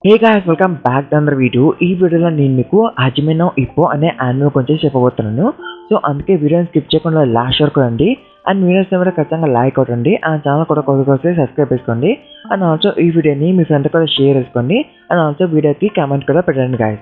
hey guys welcome back to another video ఈ వీడియోలో నేను మీకు హజిమినో ఇప్పో అనే యానిమే కొంచెం చెప్పబోతున్నాను సో అందుకే వీడియోని స్కిప్ చేయకుండా లాస్ట్ వరకు రండి అండ్ వీడియోస్ కూడా ఖచ్చితంగా లైక్ కొట్టండి ఆ ఛానల్ కూడా కొద్దిగా వస్తే సబ్స్క్రైబ్ చేసుకోండి అండ్ ఆల్సో ఈ వీడియోని మీ ఫ్రెండ్ కూడా షేర్ చేసుకోండి అండ్ ఆల్సో వీడియోకి కామెంట్ కూడా పెట్టండి guys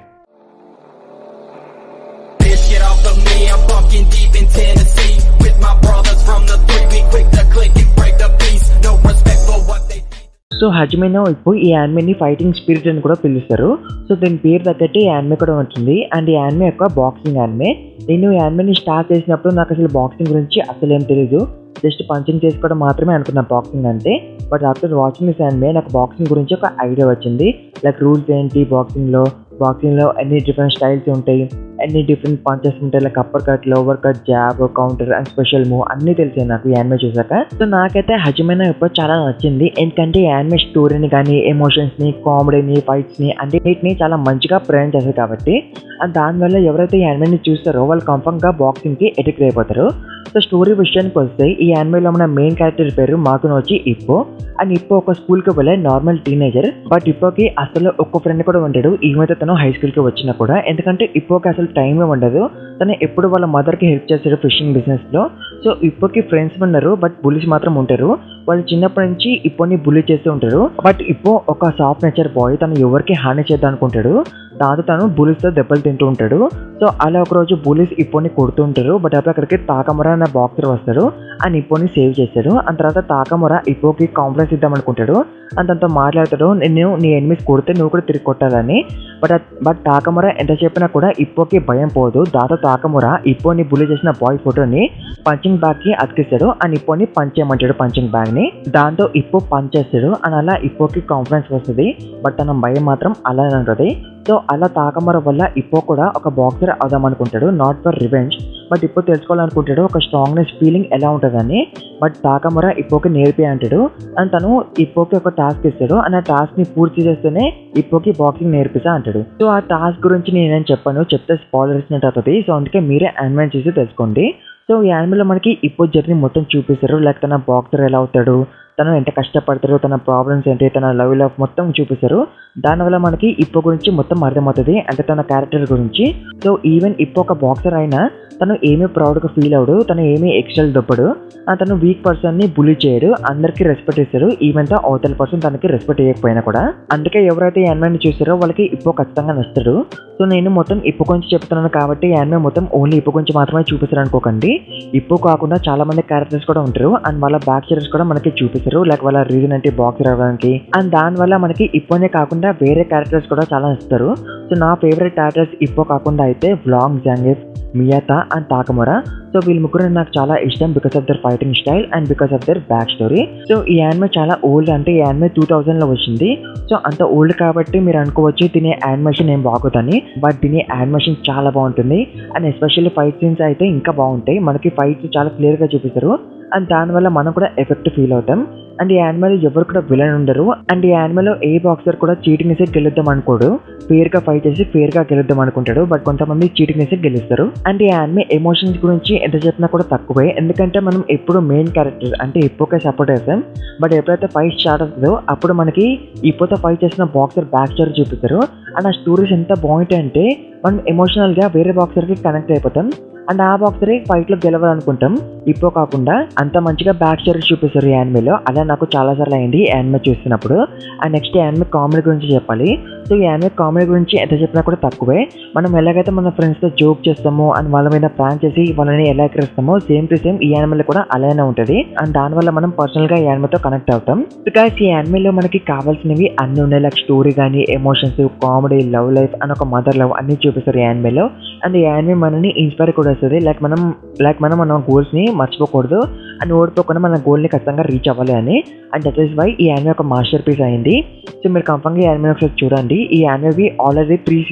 Bitch, get off of me, I'm bunking deep in Tennessee With my brothers from the three, we quick to click and break the peace No respect for what they think so Hajime no ఇప్పుడు ఈ యానిమేని fighting spirit అని కూడా పిలుస్తారు so దీని పేరు తగ్గట్టు ఈ anime కూడా ఉంటుంది అండ్ ఈ యానిమే యొక్క బాక్సింగ్ యానిమే నేను ఈ యానిమేని స్టార్ట్ చేసినప్పుడు నాకు అసలు బాక్సింగ్ గురించి అసలు ఏం తెలియదు జస్ట్ పంచింగ్ చేసుకోవడం మాత్రమే అనుకున్నా బాక్సింగ్ అంటే but after watching this anime నాకు బాక్సింగ్ గురించి ఒక ఐడియా వచ్చింది లైక్ రూల్స్ ఏంటి బాక్సింగ్లో బాక్సింగ్లో ఎన్ని డిఫరెంట్ స్టైల్స్ ఉంటాయి ఎన్ని డిఫరెంట్ పంచెస్ ఉంటాయి like uppercut lower cut jab counter and special move అన్ని తెలిసాయి నాకు ఈ యానిమే చూసాక సో నాకైతే హజమైన ఇప్పుడు చాలా నచ్చింది ఎందుకంటే ఈ యానిమే స్టోరీని కానీ ఎమోషన్స్ ని కామెడీని ఫైట్స్ ని అన్నిటిని చాలా మంచిగా ప్రయాణం చేస్తారు కాబట్టి అండ్ దానివల్ల ఎవరైతే ఈ యానిమేని చూస్తారో వాళ్ళు కన్ఫర్మ్ గా బాక్సింగ్ కి ఎడిక్ట్ అయిపోతారు సో స్టోరీ విషయానికి వస్తే ఈ యానిమేలో మన మెయిన్ క్యారెక్టర్ పేరు మాకును వచ్చి ఇప్పో అండ్ ఇప్పో ఒక స్కూల్ కి వెళ్ళే నార్మల్ టీనేజర్ బట్ ఇప్పోకి అసలు ఒక్క ఫ్రెండ్ కూడా ఉంటాడు ఈమెతో తను హై స్కూల్ కి వచ్చినా కూడా ఎందుకంటే ఇప్పోకి అసలు టైమే ఉండదు తను ఎప్పుడు వాళ్ళ మదర్ కి హెల్ప్ చేస్తాడు ఫిషింగ్ బిజినెస్ లో సో ఇప్పటికి ఫ్రెండ్స్ ఉన్నారు బట్ బుల్లీస్ మాత్రం ఉంటారు వాళ్ళు చిన్నప్పటి నుంచి ఇప్పని బుల్లీ చేస్తూ ఉంటారు బట్ ఇప్పో ఒక సాఫ్ట్ నేచర్ బాయ్ తను ఎవరికి హాని చేద్దాం అనుకుంటాడు దాంతో తను బులీస్ తో దెబ్బలు తింటూ ఉంటాడు సో అలా ఒక రోజు బులీస్ ఇప్పని కొడుతూ ఉంటారు బట్ అప్పుడు అక్కడికి తాకమర అనే బాక్సర్ వస్తాడు అండ్ ఇప్పోని సేవ్ చేస్తాడు ఆ తర్వాత తాకమర ఇప్పోకి కాంప్లెక్స్ ఇద్దాం అనుకుంటాడు అండ్ తనతో మాట్లాడతాడు నేను నీ ఎనిమిస్ కొడితే నువ్వు కూడా తిరిగి కొట్టాలని బట్ బట్ తాకముర ఎంత చెప్పినా కూడా ఇప్పోకి భయం పోదు దాంతో తాకముర ఇప్పోని బుల్లి చేసిన బాయ్ ఫోటోని పంచింగ్ బ్యాగ్ కి అతికిస్తాడు అండ్ ఇప్పోని పంచ్ చేయమంటాడు పంచింగ్ బ్యాగ్ ని దాంతో ఇప్పో పంచ్ చేస్తాడు అండ్ అలా ఇప్పోకి కాన్ఫిడెన్స్ వస్తుంది బట్ తన భయం మాత్రం అలానే ఉంటుంది సో అలా తాకమర వల్ల ఇప్పో కూడా ఒక బాక్సర్ అవుదాం అనుకుంటాడు not for revenge but Ippo తెలుసుకోవాలనుకుంటాడు ఒక స్ట్రాంగ్నెస్ ఫీలింగ్ ఎలా ఉంటుందని బట్ తాకమర ఇప్పోకి నేర్పి అంటాడు అండ్ తను ఇప్పోకి ఒక టాస్క్ ఇస్తాడు అండ్ ఆ టాస్క్ ని పూర్తి చేస్తేనే ఇప్పోకి బాక్సింగ్ నేర్పిస్తా అంటాడు సో ఆ టాస్క్ గురించి నేనేం చెప్పాను చెప్తే స్పాయిలర్ ఇచ్చినట్టు అవుతుంది సో అందుకే మీరే యానిమేట్ చేసి తెలుసుకోండి సో ఈ యానిమేలో మనకి ఇప్పో జర్నీ మొత్తం చూపిస్తారు లైక్ తన బాక్సర్ ఎలా అవుతాడు తను ఎంత కష్టపడతారో తన ప్రాబ్లమ్స్ ఏంటి తన లవ్ లవ్ మొత్తం చూపిస్తారు దానివల్ల మనకి ఇప్పో గురించి మొత్తం అర్థమవుతుంది అంటే తన క్యారెక్టర్ గురించి సో ఈవెన్ ఇప్పో ఒక బాక్సర్ అయినా తను ఏమీ ప్రౌడ్గా ఫీల్ అవడు తను ఏమీ ఎక్స్ట్రా దొబ్బడు ఆ తను వీక్ పర్సన్ ని బులీ చేయడు అందరికి రెస్పెక్ట్ ఇస్తారు ఈవెన్ తో అవతల పర్సన్ తనకి రెస్పెక్ట్ ఇవ్వకపోయినా కూడా అందుకే ఎవరైతే ఈ యానిమే చూస్తారో వాళ్ళకి ఇప్పో ఖచ్చితంగా నచ్చుతాడు సో నేను మొత్తం ఇప్పు గురించి చెప్తున్నాను కాబట్టి ఈ యానిమే మొత్తం ఓన్లీ ఇప్పు గురించి మాత్రమే చూపిస్తారు అనుకోకండి ఇప్పు కాకుండా చాలా మంది క్యారెక్టర్స్ కూడా ఉంటారు అండ్ వాళ్ళ బ్యాక్ చైర్స్ కూడా మనకి చూపిస్తారు లైక్ వాళ్ళ రీజన్ అంటే బాక్స్ రావడానికి అండ్ దాని వల్ల మనకి ఇప్పునే కాకుండా వేరే క్యారెక్టర్స్ కూడా చాలా ఇస్తారు సో నా ఫేవరెట్ క్యారెక్టర్స్ ఇప్పో కాకుండా అయితే వ్లాంగ్ జాంగిఫ్ మియాతా అండ్ తాకమొరా సో వీళ్ళ ముగ్గురు నాకు చాలా ఇష్టం because of their fighting style and because of their back story so ఈ యానిమే చాలా ఓల్డ్ అంటే ఈ యానిమే టూ థౌజండ్ లో వచ్చింది సో అంత ఓల్డ్ కాబట్టి మీరు అనుకోవచ్చు తినే యానిమేషన్ ఏం బాగుందని బట్ దీని యానిమేషన్ చాలా బాగుంటుంది అండ్ ఎస్పెషల్లీ ఫైట్ సీన్స్ అయితే ఇంకా బాగుంటాయి మనకి ఫైట్స్ చాలా క్లియర్ గా చూపిస్తారు అండ్ దానివల్ల మనం కూడా ఎఫెక్ట్ ఫీల్ అవుతాం అండ్ ఈ యానిమేలో ఎవరు కూడా విలన్ ఉండరు అండ్ ఈ యానిమేలో ఏ బాక్సర్ కూడా చీటింగ్ వేసి గెలుద్దాం అనుకోడు ఫేర్ గా ఫైట్ చేసి ఫేర్ గా గెలుద్దాం అనుకుంటాడు బట్ కొంతమంది చీటింగ్ వేసి గెలుస్తారు అండ్ ఈ యానిమే ఎమోషన్స్ గురించి ఎంత చెప్పినా కూడా తక్కువే ఎందుకంటే మనం ఎప్పుడు మెయిన్ క్యారెక్టర్ అంటే ఇప్పుకే సపోర్ట్ చేస్తాం బట్ ఎప్పుడైతే ఫైట్ స్టార్ట్ అవుతుందో అప్పుడు మనకి ఇప్పుతో ఫైట్ చేసిన బాక్సర్ బ్యాక్ స్టోరీ చూపిస్తారు అండ్ ఆ స్టోరీస్ ఎంత బాగుంటాయంటే మనం ఎమోషనల్ గా వేరే బాక్సర్ కి కనెక్ట్ అయిపోతాం అండ్ ఆ బాక్సరే ఫైట్ లో గెలవాలనుకుంటాం ఇప్పుడు కాకుండా అంత మంచిగా బ్యాక్ స్టోరీ చూపిస్తారు ఈ యానిమేలో అలా నాకు చాలా సార్లు అయింది యానిమే చూస్తున్నప్పుడు అండ్ నెక్స్ట్ యానిమే కామెడీ గురించి చెప్పాలి సో ఈ యానిమే కామెడీ గురించి ఎంత చెప్పినా కూడా తక్కువే మనం ఎలాగైతే మన ఫ్రెండ్స్ తో జోక్ చేస్తామో అండ్ వాళ్ళ మీద ప్లాన్ చేసి వాళ్ళని ఎలా ఎక్కడిస్తామో సేమ్ టు సేమ్ ఈ యానిమేలో కూడా అలానే ఉంటుంది అండ్ దానివల్ల మనం పర్సనల్ గా ఈ యానిమేతో కనెక్ట్ అవుతాం బికాస్ ఈ యానిమేలో మనకి కావాల్సినవి అన్ని ఉన్నాయి లైక్ స్టోరీ కానీ emotions comedy love life and ఒక మదర్ లవ్ అన్ని చూపిస్తారు ఈ యానిమేలో అండ్ ఈ యానిమే మనని ఇన్స్పైర్ కూడా వస్తుంది లైక్ మనం లైక్ మనం మన గోల్స్ ని మర్చిపోకూడదు అండ్ ఓడిపోకుండా మన గోల్ ని ఖచ్చితంగా రీచ్ అవ్వాలి అని అండ్ దట్ ఈస్ వై ఈ యానిమే ఒక మాస్టర్ పీస్ అయింది సో మీరు కంఫర్మ్గా ఈ యానిమే ఒకసారి చూడండి ఈ anime already three seasons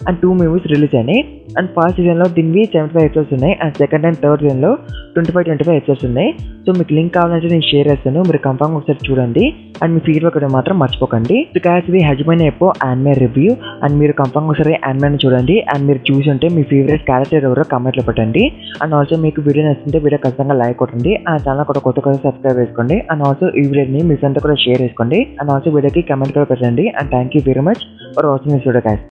and two movies release అయినాయి అండ్ ఫస్ట్ సీజన్లో దీనివి సెవెంటీ ఫైవ్ ఎపిసోడ్స్ ఉన్నాయి అండ్ సెకండ్ అండ్ థర్డ్ సీజన్లో twenty five twenty five episodes ఉన్నాయి సో మీకు లింక్ కావాలంటే నేను షేర్ చేస్తాను మీరు కంఫర్మ్ ఒకసారి చూడండి అండ్ మీ ఫీడ్బ్యాక్ కూడా మాత్రం మర్చిపోకండి సో గ్యాస్ ఇది Hajime no Ippo anime review and మీరు కంఫర్మ్ ఒకసారి యాన్మేని చూడండి అండ్ మీరు చూసి ఉంటే మీ ఫేవరెట్ క్యారెక్టర్ ఎవరో కమెంట్లో పెట్టండి అండ్ ఆల్సో మీకు వీడియో నచ్చింటే వీడియో ఖచ్చితంగా లైక్ కొట్టండి ఆ ఛానల్ కూడా కొత్త కొత్త సబ్స్క్రైబ్ చేసుకోండి అండ్ ఆల్సో ఈ వీడియోని మీ ఫ్రెండ్ కూడా షేర్ చేసుకోండి అండ్ ఆల్సో వీడియోకి కమెంట్ కూడా పెట్టండి and thank you very much for watching this video guys